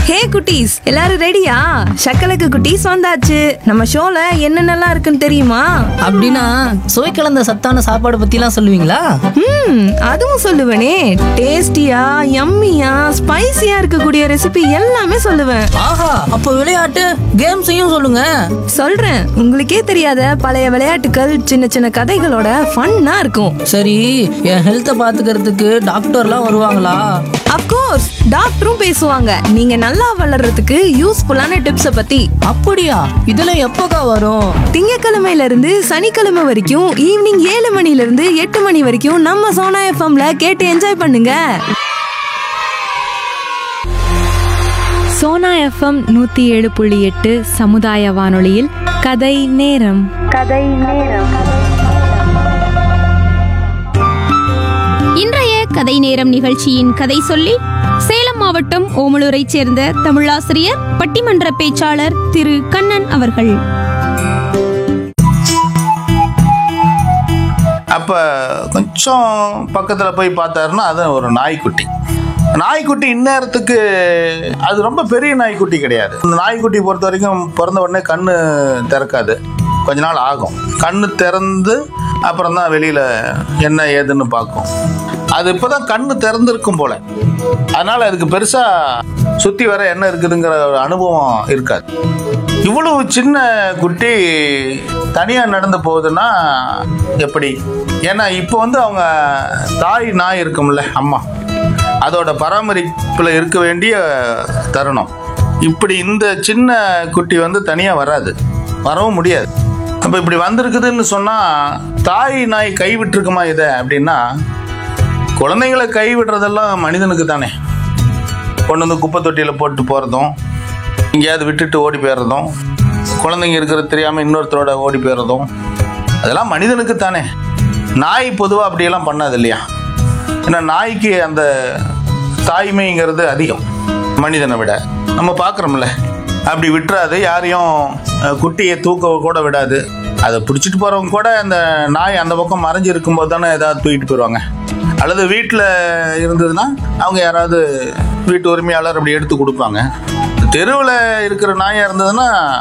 ஹே குட்டீஸ் எல்லாரும் ரெடியா சக்கலக்கு குட்டீஸ் வந்தாச்சு நம்ம ஷோல என்னென்னலாம் இருக்குன்னு தெரியுமா அப்படின்னா சுவை கலந்த சத்தான சாப்பாடு பத்திலாம் சொல்லுவீங்களா ம் அதுவும் சொல்லுவேனே டேஸ்டியா யம்மியா ஸ்பைசியா இருக்கக்கூடிய ரெசிபி எல்லாமே சொல்லுவேன் ஆஹா அப்போ விளையாட்டு கேம்ஸையும் சொல்லுங்க சொல்றேன் உங்களுக்கே தெரியாத பழைய விளையாட்டுகள் சின்ன சின்ன கதைகளோட ஃபன்னா இருக்கும் சரி என் ஹெல்த்தை பாத்துக்கிறதுக்கு டாக்டர்லாம் வருவாங்களா அப்கோர்ஸ் டாக்டரும் பேசுவாங்க நீங்க நல்லா வளர்றதுக்கு யூஸ்ஃபுல்லான டிப்ஸ பத்தி அப்படியா இதெல்லாம் எப்போக்கா வரும் திங்கக்கிழமையில இருந்து சனிக்கிழமை வரைக்கும் ஈவினிங் ஏழு மணில இருந்து எட்டு மணி வரைக்கும் நம்ம சோனா எஃப்எம்ல கேட்டு என்ஜாய் பண்ணுங்க சோனா எஃப்எம் நூத்தி ஏழு புள்ளி எட்டு சமுதாய வானொலியில் கதை நேரம் இன்றைய கதை நேரம் நிகழ்ச்சியின் கதை சொல்லி சேலம் மாவட்டம் ஓமலூரைச் சேர்ந்த தமிழாசிரியர் பட்டிமன்ற பேச்சாளர் திரு கண்ணன் அவர்கள் அப்போ கொஞ்சம் பக்கத்தில் போய் பார்த்தாருன்னா அது ஒரு நாய்க்குட்டி நாய்க்குட்டி இந்நேரத்துக்கு அது ரொம்ப பெரிய நாய்க்குட்டி கிடையாது இந்த நாய்க்குட்டி பொறுத்த வரைக்கும் பிறந்த உடனே கண்ணு திறக்காது கொஞ்ச நாள் ஆகும் கண்ணு திறந்து அப்புறம் தான் வெளியில் என்ன ஏதுன்னு பார்க்கும் அது இப்போ தான் கண்ணு திறந்திருக்கும் போல அதனால் அதுக்கு பெருசாக சுற்றி வர என்ன இருக்குதுங்கிற ஒரு அனுபவம் இருக்காது இவ்வளவு சின்ன குட்டி தனியாக நடந்து போகுதுன்னா எப்படி ஏன்னா இப்போ வந்து அவங்க தாய் நாய் இருக்கும்ல அம்மா அதோட பராமரிப்பில் இருக்க வேண்டிய தருணம் இப்படி இந்த சின்ன குட்டி வந்து தனியாக வராது வரவும் முடியாது அப்போ இப்படி வந்திருக்குதுன்னு சொன்னால் தாய் நாய் கைவிட்டிருக்குமா இதை அப்படின்னா குழந்தைங்களை கைவிடுறதெல்லாம் மனிதனுக்கு தானே கொண்டு வந்து குப்பை தொட்டியில் போட்டு போகிறதும் எங்கேயாவது விட்டுட்டு ஓடி போயிடுறதும் குழந்தைங்க இருக்கிறது தெரியாமல் இன்னொருத்தரோட ஓடி போயிடுறதும் அதெல்லாம் மனிதனுக்கு தானே நாய் பொதுவாக அப்படியெல்லாம் பண்ணாது இல்லையா ஏன்னா நாய்க்கு அந்த தாய்மைங்கிறது அதிகம் மனிதனை விட நம்ம பார்க்குறோம்ல அப்படி விட்டுறாது யாரையும் அஹ், குட்டியை தூக்க கூட விடாது அதை பிடிச்சிட்டு போகிறவங்க கூட அந்த நாய் அந்த பக்கம் மறைஞ்சு இருக்கும்போது தானே ஏதாவது தூக்கிட்டு போயிடுவாங்க அல்லது வீட்டில் இருந்ததுன்னா அவங்க யாராவது வீட்டு உரிமையாளர் அப்படி எடுத்து கொடுப்பாங்க தெருவில் இருக்கிற நாயாக இருந்ததுன்னா